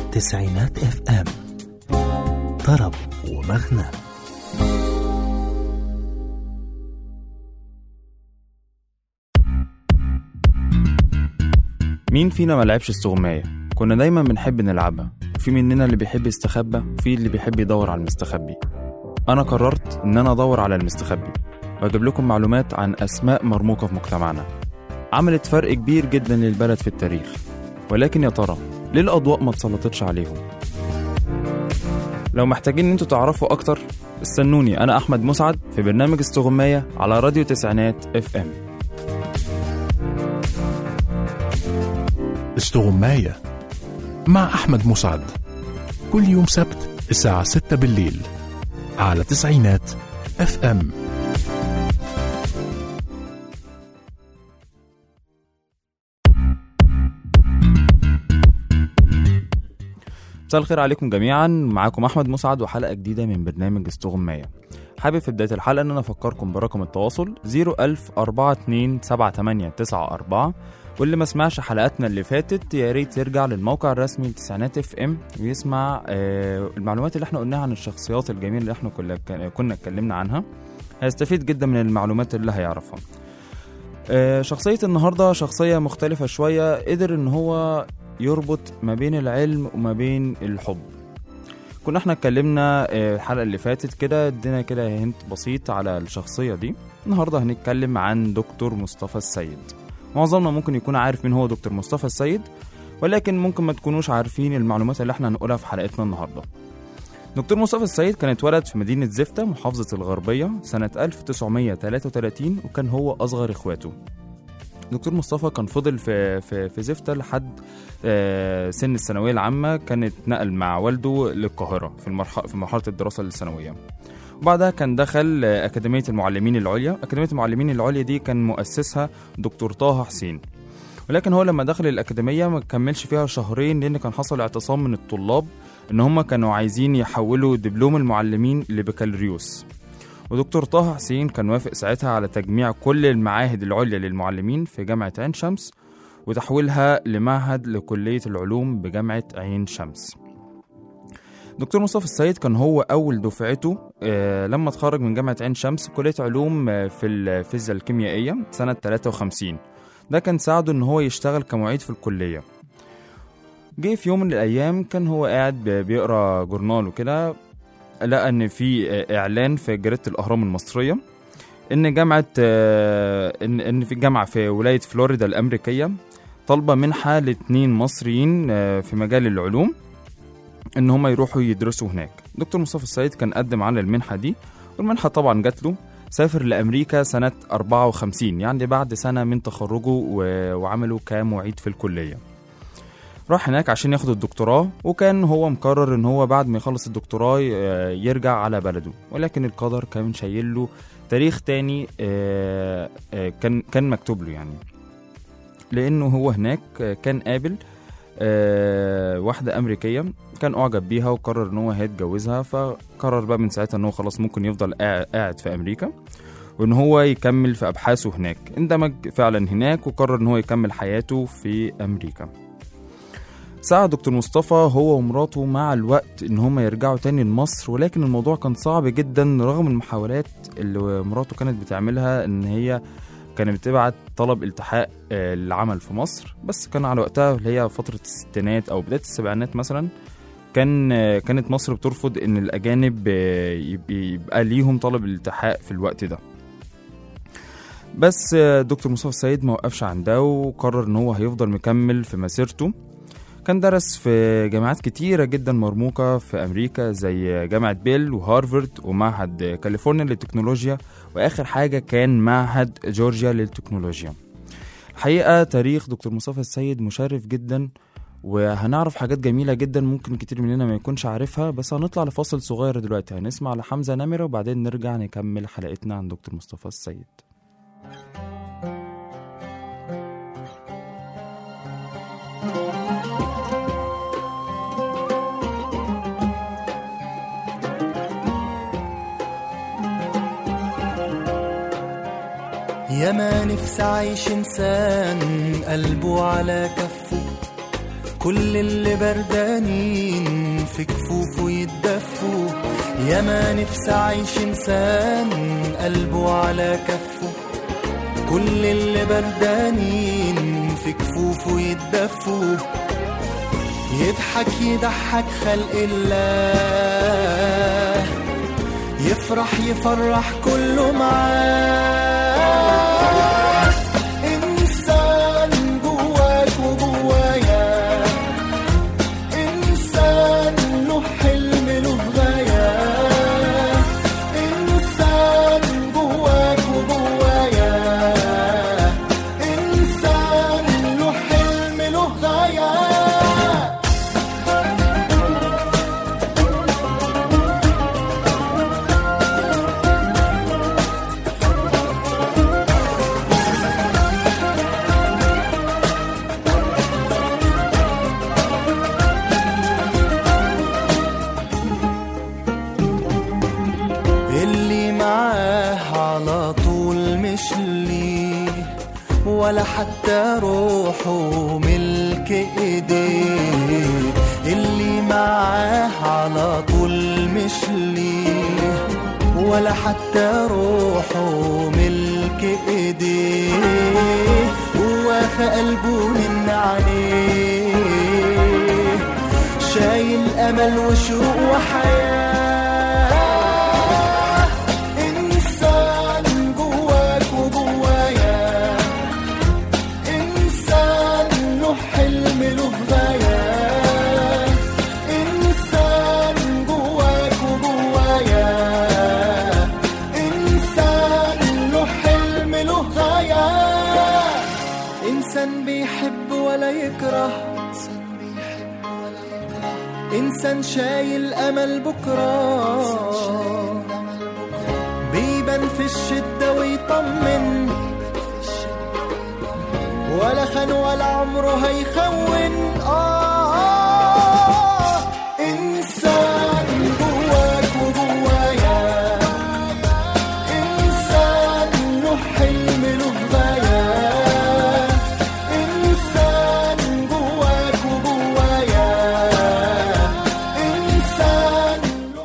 تسعينات اف ام طرب ومغنى مين فينا ما لعبش استغماية؟ كنا دايما بنحب نلعبها في مننا اللي بيحب يستخبى وفي اللي بيحب يدور على المستخبي أنا قررت إن أنا أدور على المستخبي وأجيب لكم معلومات عن أسماء مرموقة في مجتمعنا عملت فرق كبير جدا للبلد في التاريخ ولكن يا ترى ليه الأضواء ما اتسلطتش عليهم؟ لو محتاجين إن انتوا تعرفوا أكتر استنوني أنا أحمد مسعد في برنامج استغماية على راديو تسعينات اف ام استغماية مع أحمد مسعد كل يوم سبت الساعة 6 بالليل على تسعينات اف ام مساء الخير عليكم جميعا معاكم احمد مسعد وحلقه جديده من برنامج استغمايه حابب في بدايه الحلقه ان انا افكركم برقم التواصل 010427894 واللي ما سمعش حلقاتنا اللي فاتت يا ريت يرجع للموقع الرسمي لتسعينات اف ام ويسمع آه، المعلومات اللي احنا قلناها عن الشخصيات الجميله اللي احنا كنا كنا اتكلمنا عنها هيستفيد جدا من المعلومات اللي هيعرفها آه، شخصية النهاردة شخصية مختلفة شوية قدر ان هو يربط ما بين العلم وما بين الحب كنا احنا اتكلمنا آه، الحلقة اللي فاتت كده ادينا كده هنت بسيط على الشخصية دي النهاردة هنتكلم عن دكتور مصطفى السيد معظمنا ممكن يكون عارف مين هو دكتور مصطفى السيد ولكن ممكن ما تكونوش عارفين المعلومات اللي احنا هنقولها في حلقتنا النهارده دكتور مصطفى السيد كان اتولد في مدينة زفتة محافظة الغربية سنة 1933 وكان هو أصغر إخواته دكتور مصطفى كان فضل في في في زفتة لحد آه، سن الثانوية العامة كان اتنقل مع والده للقاهرة في المرحلة في مرحلة الدراسة الثانوية وبعدها كان دخل آه، أكاديمية المعلمين العليا أكاديمية المعلمين العليا دي كان مؤسسها دكتور طه حسين ولكن هو لما دخل الأكاديمية ما كملش فيها شهرين لأن كان حصل اعتصام من الطلاب إن هم كانوا عايزين يحولوا دبلوم المعلمين لبكالوريوس ودكتور طه حسين كان وافق ساعتها على تجميع كل المعاهد العليا للمعلمين في جامعة عين شمس وتحويلها لمعهد لكلية العلوم بجامعة عين شمس دكتور مصطفى السيد كان هو أول دفعته آه، لما اتخرج من جامعة عين شمس كلية علوم آه، في الفيزياء الكيميائية سنة 53 ده كان ساعده إن هو يشتغل كمعيد في الكلية جه في يوم من الأيام كان هو قاعد بي- بيقرا جورنال وكده لقى إن في آه، إعلان في جريدة الأهرام المصرية إن جامعة آه، إن إن في جامعة في ولاية فلوريدا الأمريكية طالبة منحة لاتنين مصريين آه، في مجال العلوم ان هم يروحوا يدرسوا هناك دكتور مصطفى السيد كان قدم على المنحه دي والمنحه طبعا جات له سافر لامريكا سنه 54 يعني بعد سنه من تخرجه و- وعمله كمعيد في الكليه راح هناك عشان ياخد الدكتوراه وكان هو مقرر ان هو بعد ما يخلص الدكتوراه ي- يرجع على بلده ولكن القدر كان شايل له تاريخ تاني آه، آه، كان كان مكتوب له يعني لانه هو هناك آه، كان قابل آه، واحدة أمريكية كان أعجب بيها وقرر إن هو هيتجوزها فقرر بقى من ساعتها إن هو خلاص ممكن يفضل قاع- قاعد في أمريكا وإن هو يكمل في أبحاثه هناك اندمج فعلا هناك وقرر إن هو يكمل حياته في أمريكا سعى دكتور مصطفى هو ومراته مع الوقت إن هما يرجعوا تاني لمصر ولكن الموضوع كان صعب جدا رغم المحاولات اللي مراته كانت بتعملها إن هي كانت بتبعت طلب التحاق آه، العمل في مصر بس كان على وقتها اللي هي فترة الستينات أو بداية السبعينات مثلا كان آه، كانت مصر بترفض إن الأجانب آه، يب- يبقى ليهم طلب الالتحاق في الوقت ده بس آه، دكتور مصطفى السيد ما وقفش عن ده وقرر إن هو هيفضل مكمل في مسيرته كان درس في جامعات كتيرة جدا مرموقة في أمريكا زي جامعة بيل وهارفارد ومعهد كاليفورنيا للتكنولوجيا وآخر حاجة كان معهد جورجيا للتكنولوجيا الحقيقة تاريخ دكتور مصطفى السيد مشرف جدا وهنعرف حاجات جميلة جدا ممكن كتير مننا ما يكونش عارفها بس هنطلع لفاصل صغير دلوقتي هنسمع لحمزة نمرة وبعدين نرجع نكمل حلقتنا عن دكتور مصطفى السيد يا ما نفسي أعيش إنسان قلبه على كفه كل اللي بردانين في كفوفه يتدفوا ياما نفسي اعيش انسان قلبه على كفه كل اللي بردانين في كفوفه يتدفوا يضحك يضحك خلق الله يفرح يفرح كله معاه إنسان جواك وجوايا إنسان له حلم له غاية إنسان جواك وجوايا إنسان له حلم له غاية اللي معاه على طول مش ليه ولا حتى روحه ملك ايديه اللي معاه على طول مش ليه ولا حتى روحه ملك ايديه هو في قلبه من عليه شايل امل وشوق وحياه انسان جواك وجوايا انسان له حلم له غايه انسان جواك وجوايا انسان له حلم له غايه انسان بيحب ولا يكره انسان شايل امل بكره بيبان في الشده ويطمن ولا خان ولا عمره هيخون آه, آه إنسان جواك وجوايا إنسان له حلم له غاية إنسان جواك وجوايا إنسان له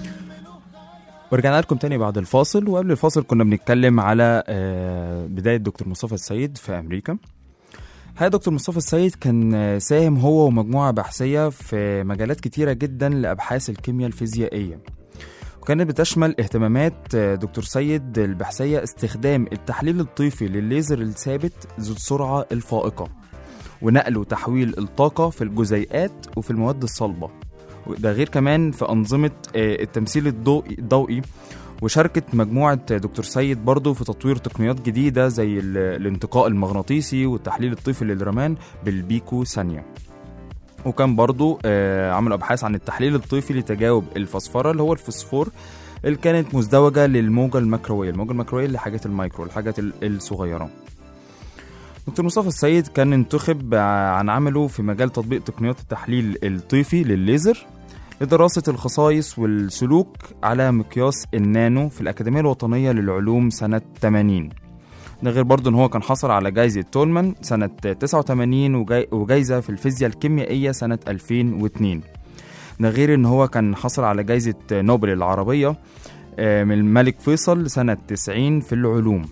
ورجعنا لكم تاني بعد الفاصل وقبل الفاصل كنا بنتكلم على آه، بداية دكتور مصطفى السيد في أمريكا الحقيقة دكتور مصطفى السيد كان آه، ساهم هو ومجموعة بحثية في مجالات كتيرة جدا لأبحاث الكيمياء الفيزيائية وكانت بتشمل اهتمامات آه، دكتور سيد البحثية استخدام التحليل الطيفي للليزر الثابت ذو السرعة الفائقة ونقل وتحويل الطاقة في الجزيئات وفي المواد الصلبة وده غير كمان في أنظمة آه، التمثيل الضوئي الضوئي وشاركت مجموعة دكتور سيد برضو في تطوير تقنيات جديدة زي ال- الانتقاء المغناطيسي والتحليل الطيفي للرمان بالبيكو ثانية وكان برضو آه، عملوا أبحاث عن التحليل الطيفي لتجاوب الفسفرة اللي هو الفسفور اللي كانت مزدوجة للموجة الميكرووية الموجة الميكرووية اللي حاجات المايكرو الحاجات ال- الصغيرة دكتور مصطفى السيد كان انتخب عن عمله في مجال تطبيق تقنيات التحليل الطيفي للليزر لدراسة الخصائص والسلوك على مقياس النانو في الأكاديمية الوطنية للعلوم سنة 80 ده غير برضه ان هو كان حصل على جائزة تولمان سنة 89 وجاي- وجايزة في الفيزياء الكيميائية سنة 2002 ده غير ان هو كان حصل على جائزة نوبل العربية آه، من الملك فيصل سنة 90 في العلوم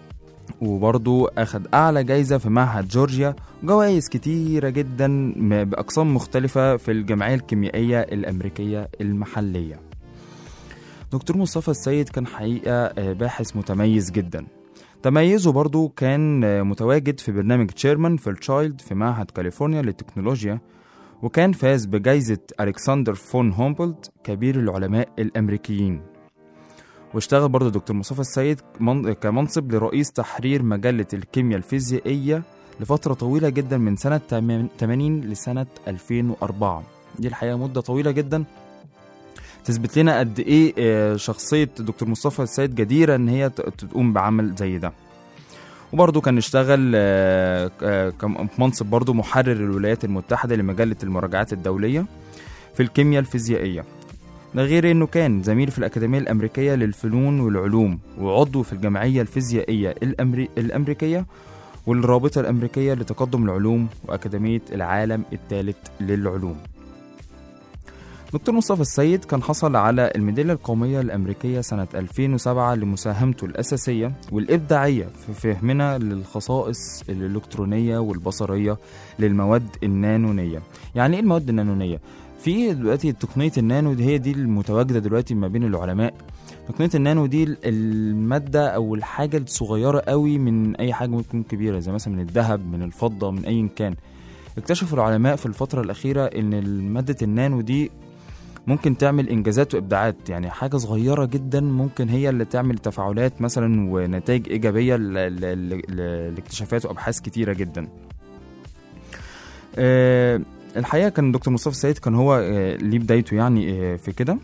وبرضه أخد أعلى جايزة في معهد جورجيا وجوائز كتيرة جدا م- بأقسام مختلفة في الجمعية الكيميائية الأمريكية المحلية دكتور مصطفى السيد كان حقيقة آه، باحث متميز جدا تميزه برضه كان آه، متواجد في برنامج تشيرمان في التشايلد في معهد كاليفورنيا للتكنولوجيا وكان فاز بجائزة ألكسندر فون هومبولت كبير العلماء الأمريكيين واشتغل برضه دكتور مصطفى السيد من- كمنصب لرئيس تحرير مجلة الكيمياء الفيزيائية لفترة طويلة جدا من سنة 80 لسنة 2004 دي الحقيقة مدة طويلة جدا تثبت لنا قد ايه آه، شخصية دكتور مصطفى السيد جديرة ان هي ت- تقوم بعمل زي ده وبرضه كان اشتغل آه، آه، كم- في منصب برضه محرر الولايات المتحدة لمجلة المراجعات الدولية في الكيمياء الفيزيائية ده غير انه كان زميل في الأكاديمية الأمريكية للفنون والعلوم وعضو في الجمعية الفيزيائية الأمري... الأمريكية والرابطة الأمريكية لتقدم العلوم وأكاديمية العالم الثالث للعلوم دكتور مصطفى السيد كان حصل على الميدالية القومية الأمريكية سنة 2007 لمساهمته الأساسية والإبداعية في فهمنا للخصائص الإلكترونية والبصرية للمواد النانونية يعني إيه المواد النانونية؟ في دلوقتي تقنية النانو دي هي دي المتواجدة دلوقتي ما بين العلماء تقنية النانو دي ال- المادة أو الحاجة الصغيرة قوي من أي حاجة ممكن تكون كبيرة زي مثلا من الذهب من الفضة من أي كان اكتشف العلماء في الفترة الأخيرة إن مادة النانو دي ممكن تعمل إنجازات وإبداعات يعني حاجة صغيرة جدا ممكن هي اللي تعمل تفاعلات مثلا ونتائج إيجابية ل- ل- ل- لاكتشافات وأبحاث كتيرة جدا آه، الحقيقة كان دكتور مصطفى السيد كان هو آه، ليه بدايته يعني آه، في كده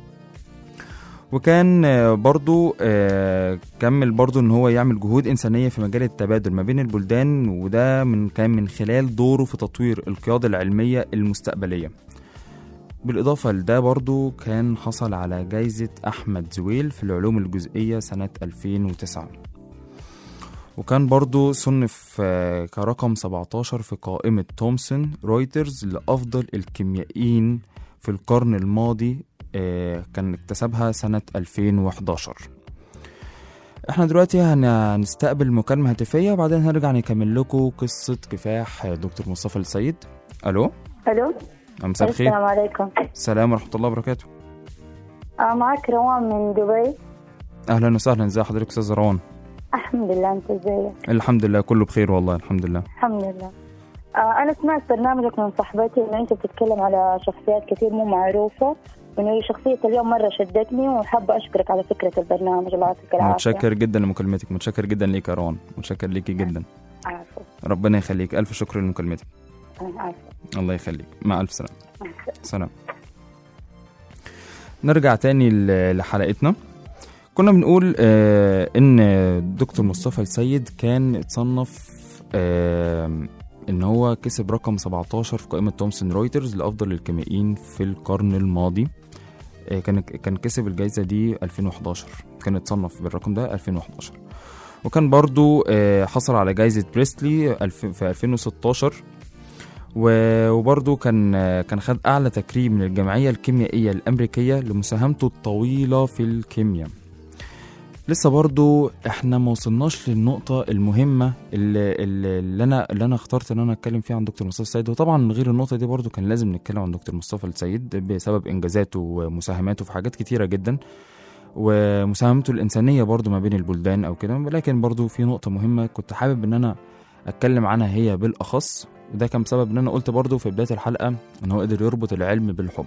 وكان آه، برضو آه، كمل برضو ان هو يعمل جهود انسانيه في مجال التبادل ما بين البلدان وده من كان من خلال دوره في تطوير القياده العلميه المستقبليه بالإضافة لده برضو كان حصل على جايزة أحمد زويل في العلوم الجزئية سنة 2009 وكان برضو صنف آه، كرقم 17 في قائمة تومسون رويترز لأفضل الكيميائيين في القرن الماضي آه، كان اكتسبها سنة 2011 احنا دلوقتي هن- هنستقبل مكالمة هاتفية وبعدين هنرجع نكمل لكم قصة كفاح دكتور مصطفى السيد ألو الو مساء الخير السلام عليكم السلام ورحمة الله وبركاته آه معك روان من دبي أهلا وسهلا ازي حضرتك أستاذ روان الحمد لله انت ازيك الحمد لله كله بخير والله الحمد لله الحمد لله آه انا سمعت برنامجك من صاحبتي انه انت بتتكلم على شخصيات كثير مو معروفه وانه شخصية اليوم مرة شدتني وحابة اشكرك على فكرة البرنامج الله يعطيك العافية متشكر جدا لمكالمتك متشكر جدا ليك يا روان متشكر ليكي جدا عفوا ربنا يخليك ألف شكر لمكالمتك عفوا الله يخليك مع ألف سلامة سلام نرجع تاني ل- لحلقتنا كنا بنقول آه ان دكتور مصطفى السيد كان اتصنف آه ان هو كسب رقم 17 في قائمة تومسون رويترز لأفضل الكيميائيين في القرن الماضي آه كان كان كسب الجائزة دي 2011 كان اتصنف بالرقم ده 2011 وكان برضو آه حصل على جائزة بريستلي الف- في 2016 و- وبرضه كان كان خد اعلى تكريم من الجمعيه الكيميائيه الامريكيه لمساهمته الطويله في الكيمياء لسه برضه احنا ما وصلناش للنقطه المهمه اللي, اللي اللي انا اللي انا اخترت ان انا اتكلم فيها عن دكتور مصطفى السيد وطبعا من غير النقطه دي برضه كان لازم نتكلم عن دكتور مصطفى السيد بسبب انجازاته ومساهماته في حاجات كتيره جدا ومساهمته الانسانيه برضه ما بين البلدان او كده ولكن برضه في نقطه مهمه كنت حابب ان انا اتكلم عنها هي بالاخص وده كان بسبب ان انا قلت برضو في بدايه الحلقه ان هو قدر يربط العلم بالحب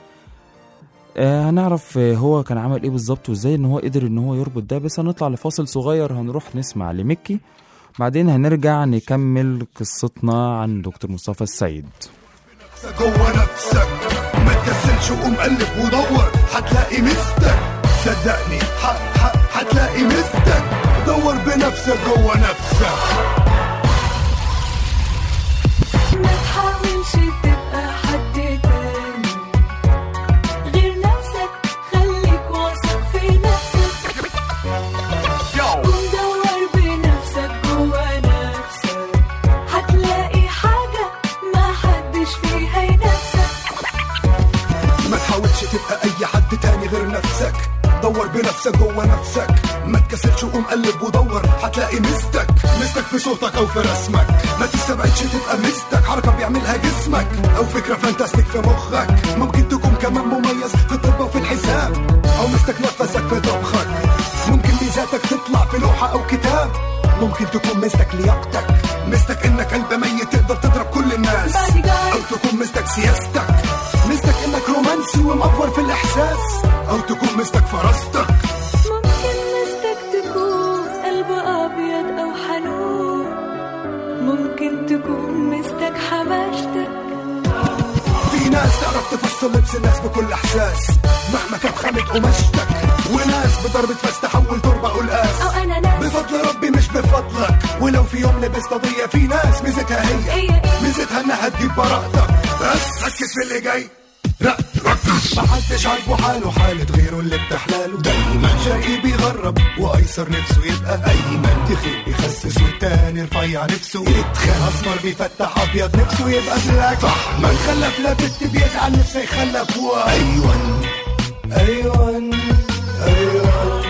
آه هنعرف آه، هو كان عمل ايه بالظبط وازاي ان هو قدر ان هو يربط ده بس هنطلع لفاصل صغير هنروح نسمع لمكي بعدين هنرجع نكمل قصتنا عن دكتور مصطفى السيد جوه نفسك ما تكسلش وقوم قلب ودور هتلاقي مستك صدقني ح- ح- هتلاقي مستك دور بنفسك جوه نفسك ما تحاولش تبقى حد تاني غير نفسك خليك واثق في نفسك قوم دور بنفسك جوا نفسك هتلاقي حاجة ما حدش فيها ينافسك ما تحاولش تبقى اي حد تاني غير نفسك دور بنفسك جوه نفسك ما تكسلش وقوم قلب ودور هتلاقي مستك مستك في صوتك او في رسمك ما تستبعدش تبقى مستك حركه بيعملها جسمك او فكره فانتاستيك في مخك ممكن تكون كمان مميز في الطب وفي الحساب او مستك نفسك في طبخك ممكن ميزاتك تطلع في لوحه او كتاب ممكن تكون مستك لياقتك مستك انك قلب ميت تقدر تضرب كل الناس Bodyguard. او تكون مستك سياستك مستك انك رومانسي ومأفور في الاحساس او تكون مستك فراستك ممكن مستك تكون قلب أبيض أو حنون ممكن تكون مستك حماشتك في ناس تعرف تفصل لبس الناس بكل احساس مهما كانت خامة قماشتك وناس بضربة فاس تحول تربة قلقاس أو أنا ناس بفضل ربي مش بفضلك ولو في يوم لبست قضية في ناس ميزتها هي هي إيه؟ ميزتها انها تجيب براءتك بس ركز في اللي جاي ركز ما حدش عاجبه حاله حالة غيره اللي بتحلاله دايما شقي بيغرب وايسر نفسه يبقى ايمن تخيل بيخسس والتاني رفيع نفسه يتخان اسمر بيفتح ابيض نفسه يبقى بلاك صح من خلف لا بنت بيزعل نفسه يخلف و ايوان ايوان ايوان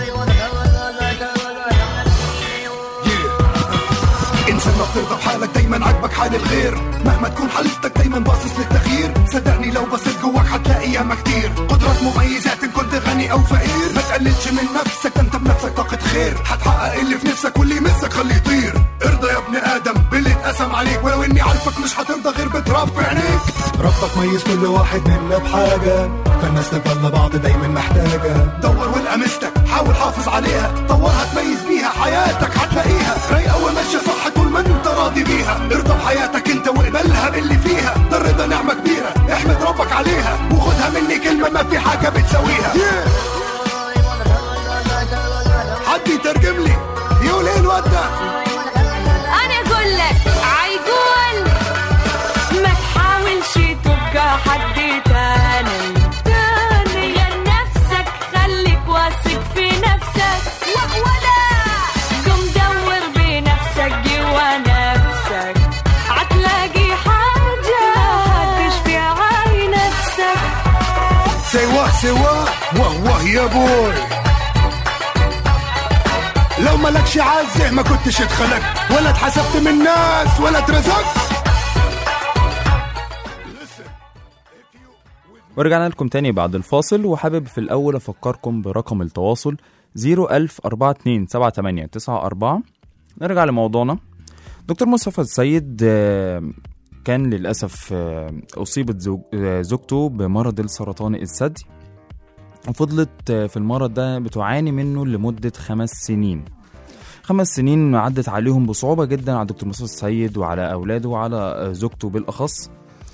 انسان ما بترضى بحالك دايما عاجبك حال الغير مهما تكون حالتك دايما باصص للتغيير صدقني لو بصيت جواك هتلاقي ياما كتير قدرات مميزات ان كنت غني او فقير ما تقللش من نفسك ده انت بنفسك طاقة خير هتحقق اللي في نفسك واللي يمسك خليه يطير ارضى يا ابن ادم باللي اتقسم عليك ولو اني عارفك مش هترضى غير بتراب في عينيك ربك ميز كل واحد منا بحاجة فالناس تفضل بعض دايما محتاجة دور والقى مستك حاول حافظ عليها طورها تميز بيها حياتك هتلاقيها رايقة وماشية صح طول ما انت راضي بيها ارضى بحياتك انت واقبلها باللي فيها ده الرضا نعمة كبيرة احمد ربك عليها وخدها مني كلمة ما في حاجة بتساويها حد يترجم لي يقول ايه الواد ده انا اقول لك عيقول ما تحاولش تبقى حد تاني تاني غير نفسك خليك واثق في نفسك ولا قم دور بنفسك جوا نفسك هتلاقي حاجة هتشفي عاي نفسك سوا سوا واه واه يا بوي لو مالكش عزه ما كنتش اتخلقت ولا اتحسبت من الناس ولا اترزقت ورجعنا لكم تاني بعد الفاصل وحابب في الأول أفكركم برقم التواصل 010427894 نرجع لموضوعنا دكتور مصطفى السيد آه، كان للأسف آه، أصيبت زوج- آه، زوجته بمرض السرطان الثدي وفضلت آه، في المرض ده بتعاني منه لمدة خمس سنين خمس سنين عدت عليهم بصعوبة جدا على دكتور مصطفى السيد وعلى أولاده وعلى آه، زوجته بالأخص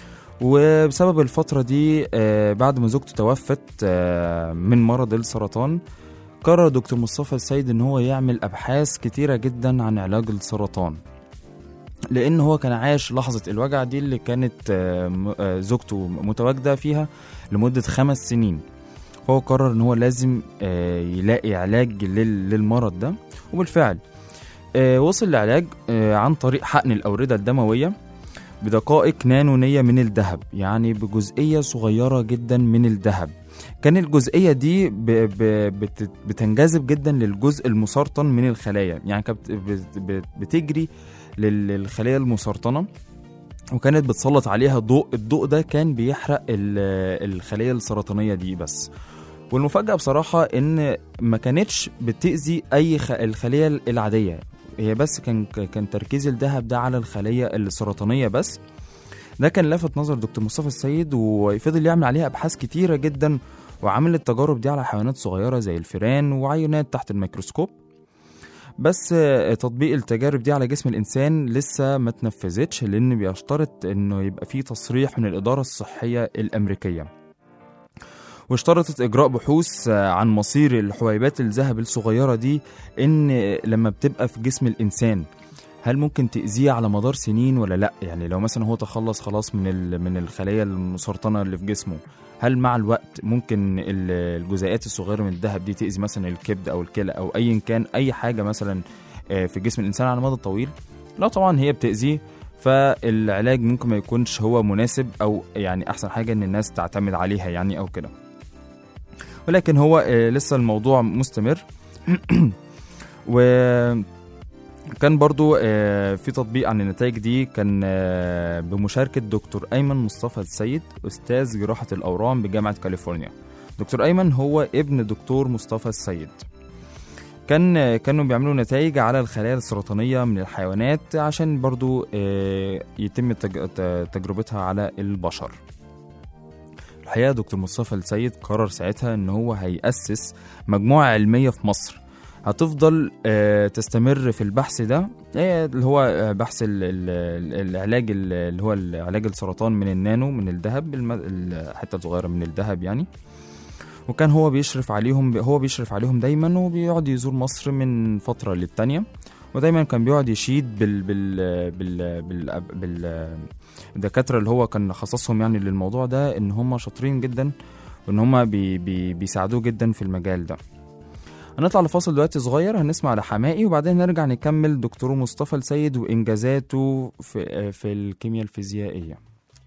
وبسبب الفترة دي آه، بعد ما زوجته توفت آه، من مرض السرطان قرر دكتور مصطفى السيد ان هو يعمل ابحاث كتيرة جدا عن علاج السرطان لان هو كان عايش لحظة الوجع دي اللي كانت آه، م- آه، زوجته متواجدة فيها لمدة خمس سنين هو قرر ان هو لازم آه، يلاقي علاج لل- للمرض ده وبالفعل آه، وصل لعلاج آه، عن طريق حقن الأوردة الدموية بدقائق نانونية من الذهب يعني بجزئية صغيرة جدا من الذهب كان الجزئية دي ب... ب... بت... بتنجذب جدا للجزء المسرطن من الخلايا يعني كانت بت... بت... بتجري لل- للخلايا المسرطنة وكانت بتسلط عليها ضوء الضوء ده كان بيحرق ال- الخلايا السرطانية دي بس والمفاجأة بصراحة إن ما كانتش بتأذي أي خ... الخلية العادية هي بس كان كان تركيز الذهب ده على الخلية السرطانية بس ده كان لفت نظر دكتور مصطفى السيد وفضل يعمل عليها أبحاث كتيرة جدا وعمل التجارب دي على حيوانات صغيرة زي الفئران وعينات تحت الميكروسكوب بس آه، تطبيق التجارب دي على جسم الإنسان لسه ما تنفذتش لأن بيشترط إنه يبقى فيه تصريح من الإدارة الصحية الأمريكية واشترطت إجراء بحوث آه، عن مصير الحبيبات الذهب الصغيرة دي إن لما بتبقى في جسم الإنسان هل ممكن تأذيه على مدار سنين ولا لا يعني لو مثلا هو تخلص خلاص من ال- من الخلايا المسرطنة اللي في جسمه هل مع الوقت ممكن ال- الجزيئات الصغيرة من الذهب دي تأذي مثلا الكبد أو الكلى أو أيا كان أي حاجة مثلا آه، في جسم الإنسان على المدى الطويل لا طبعا هي بتأذيه فالعلاج ممكن ما يكونش هو مناسب أو يعني أحسن حاجة إن الناس تعتمد عليها يعني أو كده ولكن هو آه، لسه الموضوع مستمر وكان برضو آه، في تطبيق عن النتائج دي كان آه، بمشاركة دكتور أيمن مصطفى السيد أستاذ جراحة الأورام بجامعة كاليفورنيا دكتور أيمن هو ابن دكتور مصطفى السيد كان آه، كانوا بيعملوا نتائج على الخلايا السرطانية من الحيوانات عشان برضو آه، يتم تج- ت- تجربتها على البشر الحقيقة دكتور مصطفى السيد قرر ساعتها ان هو هيأسس مجموعة علمية في مصر هتفضل آه، تستمر في البحث ده آه، اللي هو آه، بحث ال- ال- العلاج ال- اللي هو علاج السرطان من النانو من الذهب الم- الحتة صغيرة من الذهب يعني وكان هو بيشرف عليهم هو بيشرف عليهم دايما وبيقعد يزور مصر من فترة للتانية ودايما كان بيقعد يشيد بال بال بال بال, بال الدكاتره اللي هو كان خصصهم يعني للموضوع ده ان هم شاطرين جدا وان هم بي بي بيساعدوه جدا في المجال ده هنطلع لفاصل دلوقتي صغير هنسمع لحمائي وبعدين نرجع نكمل دكتور مصطفى السيد وانجازاته في في الكيمياء الفيزيائيه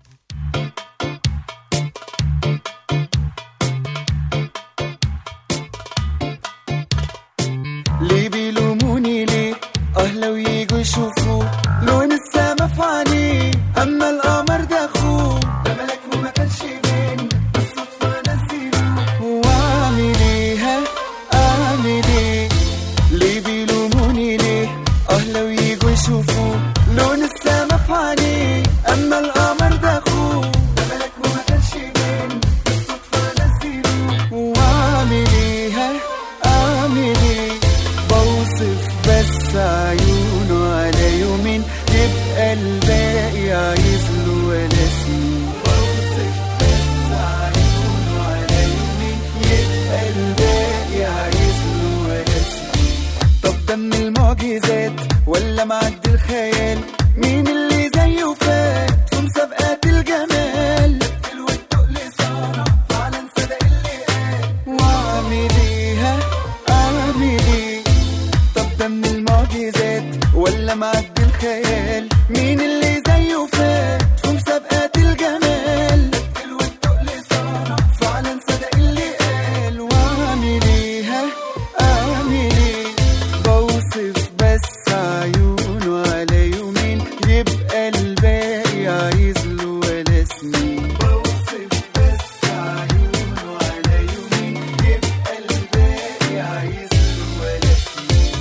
ليه بيلوموني ليه اه لو يجوا يشوفوا لون السما في عينيه اما القمر ده اخوه ده ملك وما كانش بين بالصدفه نسيله واعمل ايه ها اعمل ايه ليه بيلوموني ليه اه لو يجوا يشوفوا لون السما في عينيه اما القمر ده اخوه ده ملك وما كانش بين بالصدفه نسيله واعمل ايه ها اعمل ايه بوصف بس عيونه على يومين يبقى الباقي عايز له ولا سنين بوصف بس عيونه على يومين يبقى الباقي عايز له ولا سنين طب ده من المعجزات ولا معدي الخيال مين اللي زيه فات في مسابقات الجمال الواد لسانه فعلا صدق اللي قال واعمل ايه ها اعمل ايه طب ده من المعجزات ولا معدي الخيال مين اللي زيه فات في مسابقات الجمال الواد لسانه فعلا صدق اللي قال واعمل ايه ها اعمل ايه بوصف بس عيونه على يومين يبقى الباقي عايز له ولا سنين بوصف بس عيونه على يومين يبقى الباقي عايز له ولا سنين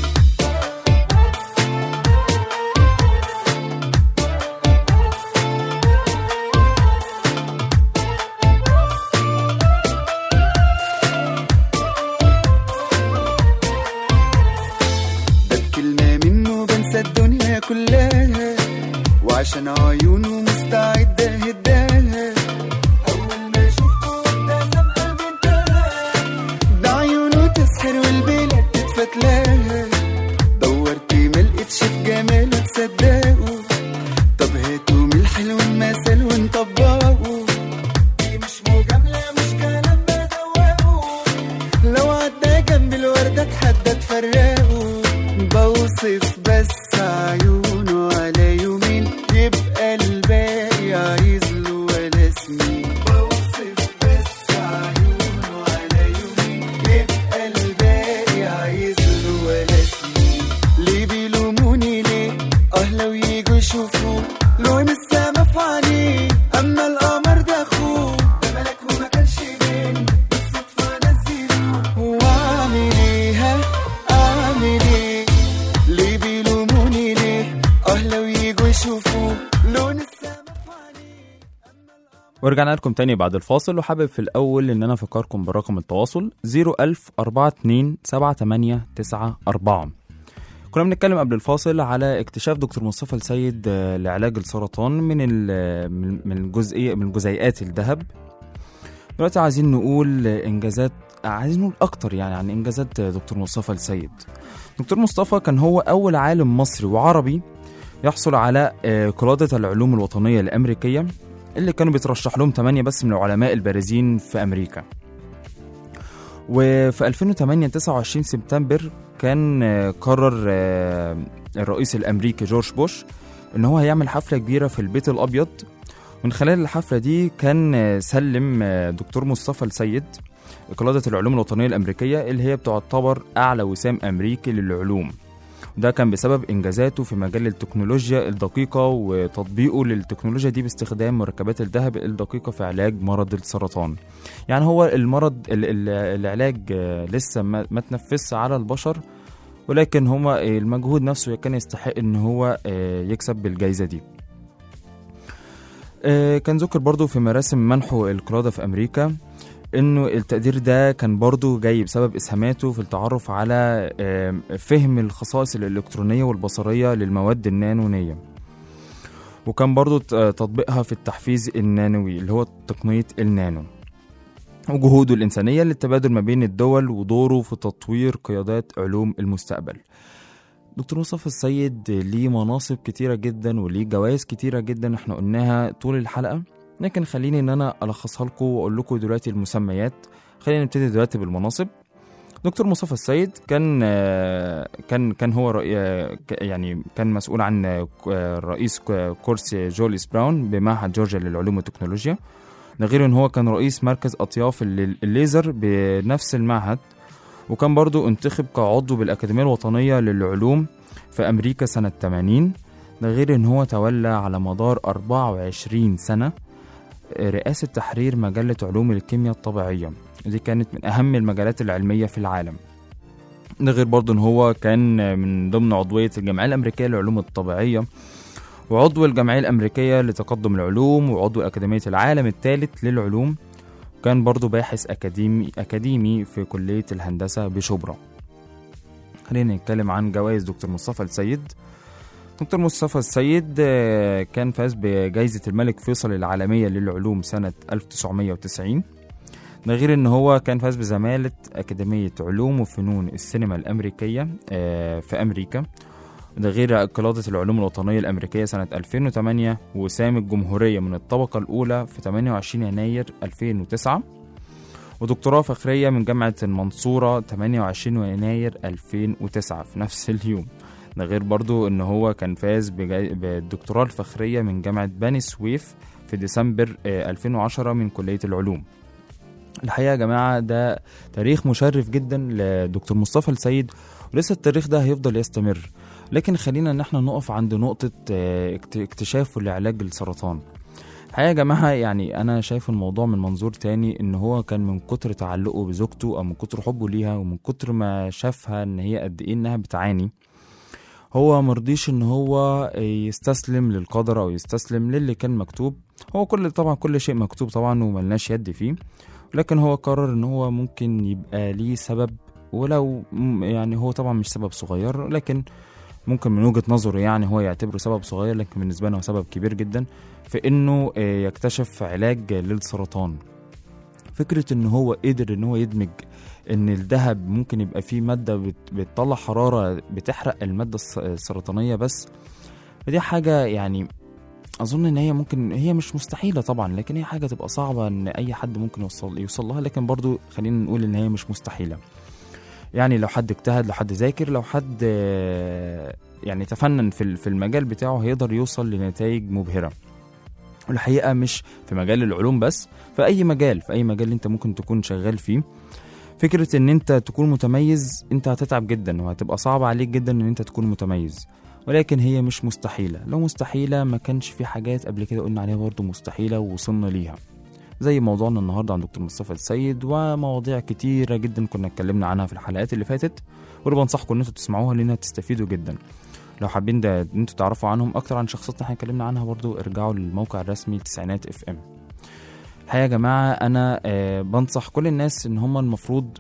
ده بكلمة منه بنسى الدنيا كلها وعشان عيونه مستعد اهداها أول ما شفته ابتسم قلبي انتهى ده عيونه تسحر والبلاد تتفتلاها دورت ما لقيتش في جماله تصدقه طب هاتوا من الحلو المثل ونطبقه دي مش مجاملة مش كلام بزوقه لو عدى جنب الوردة اتحدى تفرقه بوصف بس عيونه على يومين يبقى الباقي عايز له ولا سنين بوصف بس عيونه على يومين يبقى الباقي عايز له ولا سنين ليه بيلوموني ليه اه لو يجوا يشوفوا لون السما في عينيه اما القمر ده اخوه ده ملك وما كانش بين بالصدفه نزله واعمل ايه ها اعمل ايه ليه بيلوموني ليه اه لو يجوا يشوفوا لون السما في عينيه ورجعنا لكم تاني بعد الفاصل وحابب في الأول إن أنا أفكركم برقم التواصل 01042 كنا بنتكلم قبل الفاصل على اكتشاف دكتور مصطفى السيد آه، لعلاج السرطان من ال- من من الجزئية من جزيئات الذهب دلوقتي عايزين نقول إنجازات عايزين نقول أكتر يعني عن إنجازات دكتور مصطفى السيد دكتور مصطفى كان هو أول عالم مصري وعربي يحصل على آه، قلادة العلوم الوطنية الأمريكية اللي كانوا بيترشح لهم 8 بس من العلماء البارزين في أمريكا وفي 2008 29 سبتمبر كان آه، قرر آه، الرئيس الأمريكي جورج بوش إن هو هيعمل حفلة كبيرة في البيت الأبيض من خلال الحفلة دي كان آه، سلم آه، دكتور مصطفى السيد قلادة العلوم الوطنية الأمريكية اللي هي بتعتبر أعلى وسام أمريكي للعلوم ده كان بسبب إنجازاته في مجال التكنولوجيا الدقيقة وتطبيقه للتكنولوجيا دي باستخدام مركبات الذهب الدقيقة في علاج مرض السرطان يعني هو المرض ال- ال- العلاج آه، لسه ما ما تنفذش على البشر ولكن هما آه، المجهود نفسه كان يستحق ان هو آه، يكسب بالجائزة دي آه، كان ذكر برضو في مراسم منحه القلادة في أمريكا انه التقدير ده كان برضو جاي بسبب اسهاماته في التعرف على آم، فهم الخصائص الالكترونيه والبصريه للمواد النانونيه وكان برضو ت- تطبيقها في التحفيز النانوي اللي هو تقنيه النانو وجهوده الإنسانية للتبادل ما بين الدول ودوره في تطوير قيادات علوم المستقبل دكتور مصطفى السيد ليه مناصب كتيرة جدا وليه جوائز كتيرة جدا احنا قلناها طول الحلقة لكن خليني ان انا الخصها لكم واقول لكم دلوقتي المسميات خلينا نبتدي دلوقتي بالمناصب دكتور مصطفى السيد كان آه، كان كان هو رئي- آه، ك- يعني كان مسؤول عن آه، رئيس ك- كورس جوليس براون بمعهد جورجيا للعلوم والتكنولوجيا ده غير ان هو كان رئيس مركز اطياف الل- الليزر بنفس المعهد وكان برضو انتخب كعضو بالأكاديمية الوطنية للعلوم في أمريكا سنة 80 ده غير إن هو تولى على مدار 24 سنة رئاسة تحرير مجلة علوم الكيمياء الطبيعية دي كانت من أهم المجالات العلمية في العالم ده غير برضو إن هو كان من ضمن عضوية الجمعية الأمريكية للعلوم الطبيعية وعضو الجمعية الأمريكية لتقدم العلوم وعضو أكاديمية العالم الثالث للعلوم كان برضو باحث أكاديمي أكاديمي في كلية الهندسة بشبرا خلينا نتكلم عن جوائز دكتور مصطفى السيد دكتور مصطفى السيد آه، كان فاز بجائزة الملك فيصل العالمية للعلوم سنة 1990 ده غير ان هو كان فاز بزمالة أكاديمية علوم وفنون السينما الأمريكية آه، في أمريكا ده غير قلادة العلوم الوطنية الأمريكية سنة 2008 وسام الجمهورية من الطبقة الأولى في 28 يناير 2009 ودكتوراه فخرية من جامعة المنصورة 28 يناير 2009 في نفس اليوم ده غير برضو ان هو كان فاز بجاي- بالدكتوراه الفخرية من جامعة بني سويف في ديسمبر آه، 2010 من كلية العلوم الحقيقة يا جماعة ده تاريخ مشرف جدا لدكتور مصطفى السيد ولسه التاريخ ده هيفضل يستمر لكن خلينا ان احنا نقف عند نقطة آه، اكت- اكتشافه لعلاج السرطان الحقيقة يا جماعة يعني أنا شايف الموضوع من منظور تاني إن هو كان من كتر تعلقه بزوجته أو من كتر حبه ليها ومن كتر ما شافها إن هي قد إيه إنها بتعاني هو مرضيش إن هو يستسلم للقدر أو يستسلم للي كان مكتوب هو كل طبعا كل شيء مكتوب طبعا وملناش يد فيه لكن هو قرر إن هو ممكن يبقى ليه سبب ولو م- يعني هو طبعا مش سبب صغير لكن ممكن من وجهة نظره يعني هو يعتبره سبب صغير لكن بالنسبة له هو سبب كبير جدا في انه آه، يكتشف علاج للسرطان فكرة ان هو قدر ان هو يدمج ان الذهب ممكن يبقى فيه مادة بت- بتطلع حرارة بتحرق المادة الس- السرطانية بس فدي حاجة يعني اظن ان هي ممكن هي مش مستحيلة طبعا لكن هي حاجة تبقى صعبة ان اي حد ممكن يوصل يوصل لها لكن برضو خلينا نقول ان هي مش مستحيلة يعني لو حد اجتهد لو حد ذاكر لو حد آه، يعني تفنن في ال- في المجال بتاعه هيقدر يوصل لنتائج مبهرة والحقيقة مش في مجال العلوم بس في أي مجال في أي مجال أنت ممكن تكون شغال فيه فكرة إن أنت تكون متميز أنت هتتعب جدا وهتبقى صعب عليك جدا إن أنت تكون متميز ولكن هي مش مستحيلة لو مستحيلة ما كانش في حاجات قبل كده قلنا عليها برضه مستحيلة ووصلنا ليها زي موضوعنا النهارده عن دكتور مصطفى السيد ومواضيع كتيرة جدا كنا اتكلمنا عنها في الحلقات اللي فاتت واللي بنصحكم ان انتوا تسمعوها لانها تستفيدوا جدا لو حابين ده ان انتوا تعرفوا عنهم اكتر عن شخصياتنا احنا اتكلمنا عنها برضو ارجعوا للموقع الرسمي تسعينات اف ام الحقيقه يا جماعه انا آه بنصح كل الناس ان هم المفروض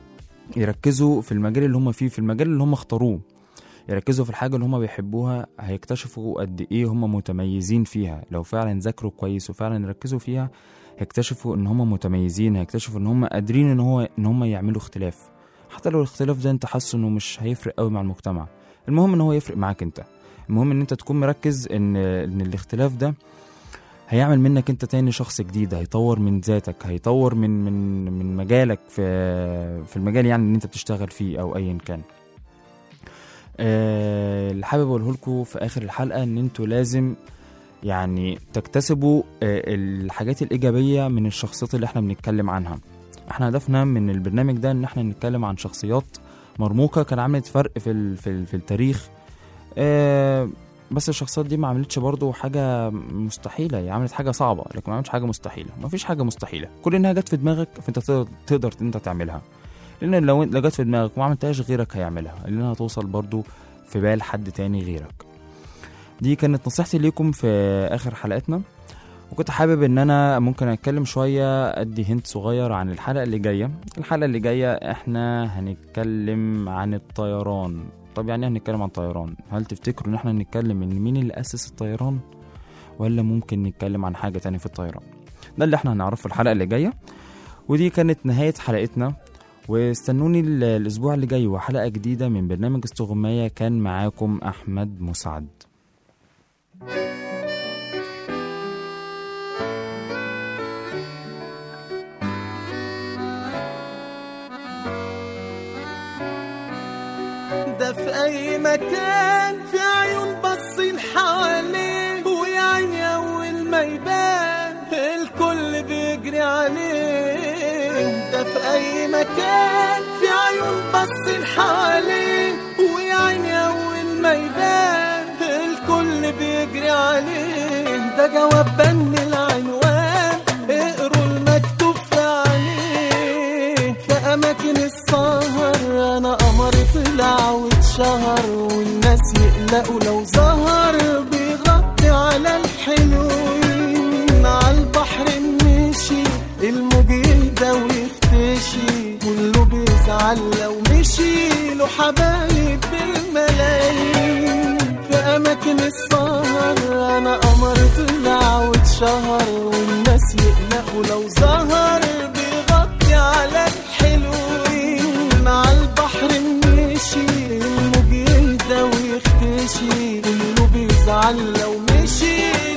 يركزوا في المجال اللي هم فيه في المجال اللي هم اختاروه يركزوا في الحاجة اللي هم بيحبوها هيكتشفوا قد ايه هم متميزين فيها لو فعلا ذاكروا كويس وفعلا ركزوا فيها هيكتشفوا ان هم متميزين هيكتشفوا ان هم قادرين ان هو ان هم يعملوا اختلاف حتى لو الاختلاف ده انت حاسه انه مش هيفرق قوي مع المجتمع المهم ان هو يفرق معاك انت المهم ان انت تكون مركز ان ان الاختلاف ده هيعمل منك انت تاني شخص جديد هيطور من ذاتك هيطور من من من مجالك في في المجال يعني اللي انت بتشتغل فيه او ايا كان آه، اللي حابب اقوله لكم في اخر الحلقه ان انتوا لازم يعني تكتسبوا آه، الحاجات الايجابيه من الشخصيات اللي احنا بنتكلم عنها احنا هدفنا من البرنامج ده ان احنا نتكلم عن شخصيات مرموقه كان عملت فرق في ال- في, ال- في التاريخ آه، بس الشخصيات دي ما عملتش برضو حاجه مستحيله هي عملت حاجه صعبه لكن ما عملتش حاجه مستحيله ما فيش حاجه مستحيله كل انها جت في دماغك فانت تقدر, تقدر انت تعملها لان لو لو جت في دماغك وما عملتهاش غيرك هيعملها لانها هتوصل برضو في بال حد تاني غيرك دي كانت نصيحتي ليكم في اخر حلقتنا وكنت حابب ان انا ممكن اتكلم شويه ادي هنت صغير عن الحلقه اللي جايه الحلقه اللي جايه احنا هنتكلم عن الطيران طب يعني إيه هنتكلم عن الطيران هل تفتكروا ان احنا نتكلم ان مين اللي اسس الطيران ولا ممكن نتكلم عن حاجه تانية في الطيران ده اللي احنا هنعرفه في الحلقه اللي جايه ودي كانت نهايه حلقتنا واستنوني ال- الاسبوع اللي جاي وحلقه جديده من برنامج استغمايه كان معاكم احمد مسعد ده في اي مكان في عيون باصين حواليه ويا عيني اول ما يبان الكل بيجري عليه ده في اي مكان في عيون باصين حواليه ويا عيني اول ما يبان الكل بيجري عليه ده جواب بن العنوان اقروا المكتوب في عليه في اماكن السهر انا قمر طلع واتشهر والناس يقلقوا لو ظهر بيغطي على الحلوين على البحر مشي الموج يهدى ويختشي كله بيزعل لو مشي له حبايب بالملايين في اماكن السهر انا قمر طلع واتشهر والناس يقلقوا لو ظهر بيغطي على الحلوين مع البحر مشي الموج يهدى ويختشي كله بيزعل لو مشي